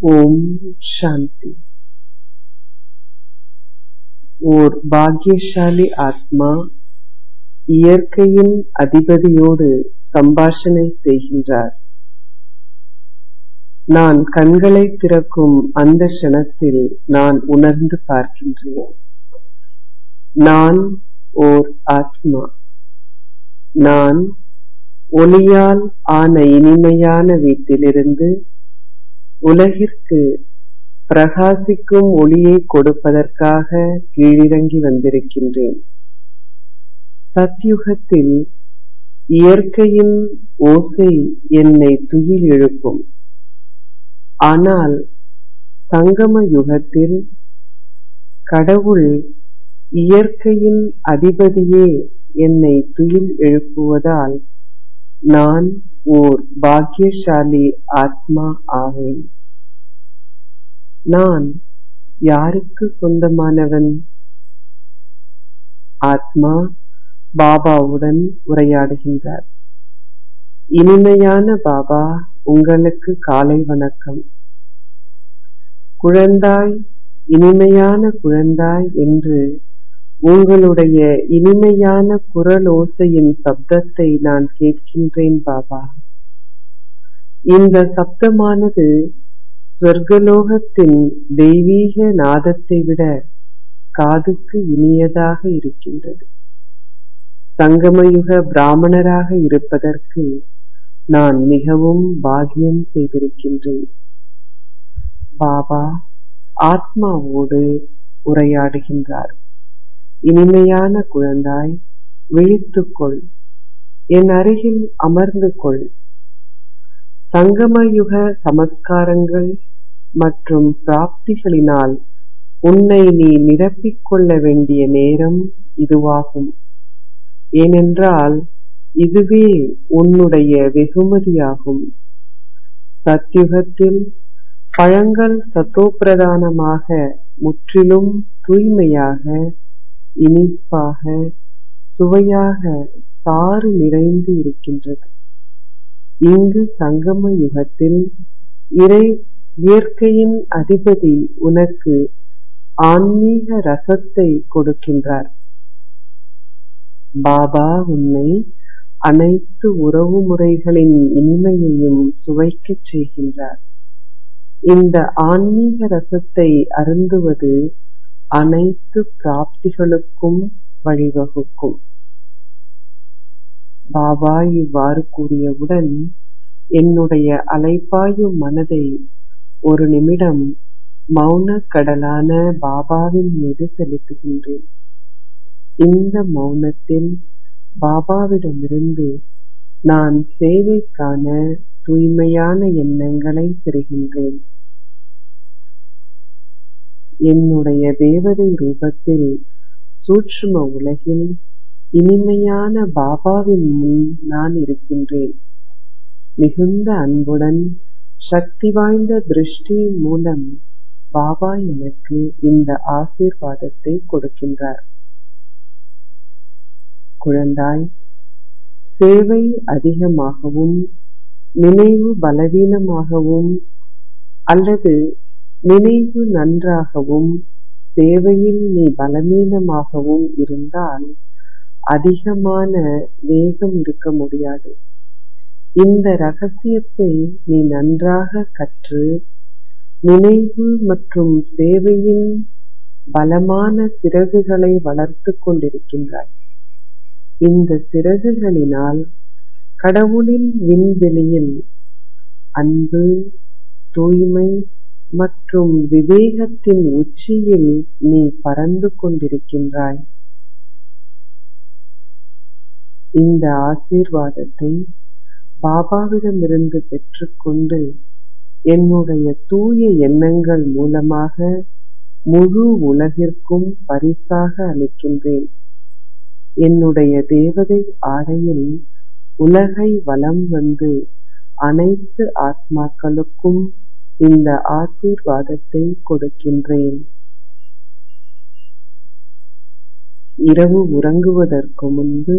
ஓம் சாந்தி ஓர் பாக்கியசாலி ஆத்மா இயற்கையின் அதிபதியோடு சம்பாஷணை செய்கின்றார் நான் கண்களை திறக்கும் அந்த க்ஷணத்தில் நான் உணர்ந்து பார்க்கின்றேன் நான் ஓர் ஆத்மா நான் ஒளியால் ஆன இனிமையான வீட்டிலிருந்து உலகிற்கு பிரகாசிக்கும் ஒளியை கொடுப்பதற்காக கீழிறங்கி வந்திருக்கின்றேன் சத்யுகத்தில் இயற்கையின் ஓசை என்னை துயில் எழுப்பும் ஆனால் சங்கம யுகத்தில் கடவுள் இயற்கையின் அதிபதியே என்னை துயில் எழுப்புவதால் நான் ஓர் பாக்கியசாலி ஆத்மா ஆவேன் நான் யாருக்கு சொந்தமானவன் ஆத்மா பாபாவுடன் உரையாடுகின்றார் இனிமையான பாபா உங்களுக்கு காலை வணக்கம் குழந்தாய் இனிமையான குழந்தாய் என்று உங்களுடைய இனிமையான குரலோசையின் சப்தத்தை நான் கேட்கின்றேன் பாபா இந்த சப்தமானது சொர்க்கலோகத்தின் தெய்வீக நாதத்தை விட காதுக்கு இனியதாக இருக்கின்றது சங்கமயுக பிராமணராக இருப்பதற்கு நான் மிகவும் பாக்கியம் செய்திருக்கின்றேன் பாபா ஆத்மாவோடு உரையாடுகின்றார் இனிமையான குழந்தாய் விழித்துக்கொள் என் அருகில் அமர்ந்து கொள் சங்கமயுக சமஸ்காரங்கள் மற்றும் பிராப்திகளினால் உன்னை நீ நிரப்பிக் கொள்ள வேண்டிய நேரம் இதுவாகும் ஏனென்றால் இதுவே உன்னுடைய வெகுமதியாகும் சத்யுகத்தில் பழங்கள் சத்தோப்பிரதானமாக முற்றிலும் தூய்மையாக இனிப்பாக சுவையாக சாறு நிறைந்து இருக்கின்றது இங்கு சங்கம யுகத்தில் இறை இயற்கையின் அதிபதி உனக்கு ஆன்மீக ரசத்தை கொடுக்கின்றார் பாபா உன்னை அனைத்து உறவு முறைகளின் இனிமையையும் சுவைக்கச் செய்கின்றார் இந்த ஆன்மீக ரசத்தை அருந்துவது அனைத்து பிராப்திகளுக்கும் வழிவகுக்கும் பாபா இவ்வாறு கூறியவுடன் என்னுடைய அலைப்பாயும் மனதை ஒரு நிமிடம் மௌன கடலான பாபாவின் மீது செலுத்துகின்றேன் இந்த மௌனத்தில் பாபாவிடமிருந்து நான் சேவைக்கான தூய்மையான எண்ணங்களை பெறுகின்றேன் என்னுடைய தேவதை ரூபத்தில் சூட்சும உலகில் இனிமையான பாபாவின் முன் நான் இருக்கின்றேன் மிகுந்த அன்புடன் சக்தி வாய்ந்த திருஷ்டி மூலம் பாபா எனக்கு இந்த ஆசீர்வாதத்தை கொடுக்கின்றார் குழந்தாய் சேவை அதிகமாகவும் நினைவு பலவீனமாகவும் அல்லது நினைவு நன்றாகவும் சேவையில் நீ பலவீனமாகவும் இருந்தால் அதிகமான வேகம் இருக்க முடியாது இந்த ரகசியத்தை நீ நன்றாக கற்று நினைவு மற்றும் சேவையின் பலமான சிறகுகளை வளர்த்து கொண்டிருக்கின்றாய் இந்த சிறகுகளினால் கடவுளின் விண்வெளியில் அன்பு தூய்மை மற்றும் விவேகத்தின் உச்சியில் நீ பறந்து கொண்டிருக்கின்றாய் இந்த ஆசீர்வாதத்தை பாபாவிடமிருந்து பெற்றுக்கொண்டு என்னுடைய தூய எண்ணங்கள் மூலமாக முழு உலகிற்கும் பரிசாக அளிக்கின்றேன் என்னுடைய தேவதை ஆடையில் உலகை வலம் வந்து அனைத்து ஆத்மாக்களுக்கும் இந்த ஆசீர்வாதத்தை கொடுக்கின்றேன் இரவு உறங்குவதற்கு முன்பு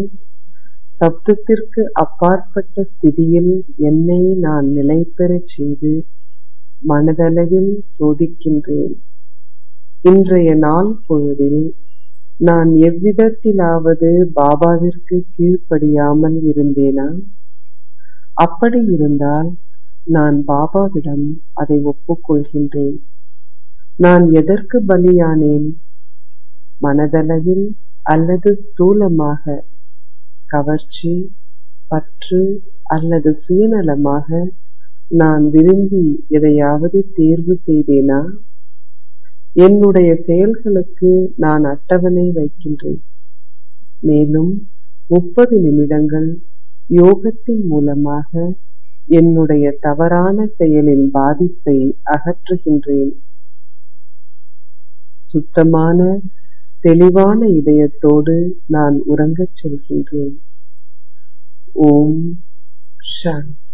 சப்தத்திற்கு அப்பாற்பட்ட ஸ்திதியில் என்னை நான் நிலைபெறச் செய்து மனதளவில் சோதிக்கின்றேன் இன்றைய நாள் பொழுதில் நான் எவ்விதத்திலாவது பாபாவிற்கு கீழ்ப்படியாமல் இருந்தேனா அப்படி இருந்தால் நான் பாபாவிடம் அதை ஒப்புக்கொள்கின்றேன் நான் எதற்கு பலியானேன் மனதளவில் அல்லது ஸ்தூலமாக கவர்ச்சி பற்று அல்லது சுயநலமாக நான் விரும்பி எதையாவது தேர்வு செய்தேனா என்னுடைய செயல்களுக்கு நான் அட்டவணை வைக்கின்றேன் மேலும் முப்பது நிமிடங்கள் யோகத்தின் மூலமாக என்னுடைய தவறான செயலின் பாதிப்பை அகற்றுகின்றேன் சுத்தமான தெளிவான இதயத்தோடு நான் உறங்கச் செல்கின்றேன் ஓம் சாந்தி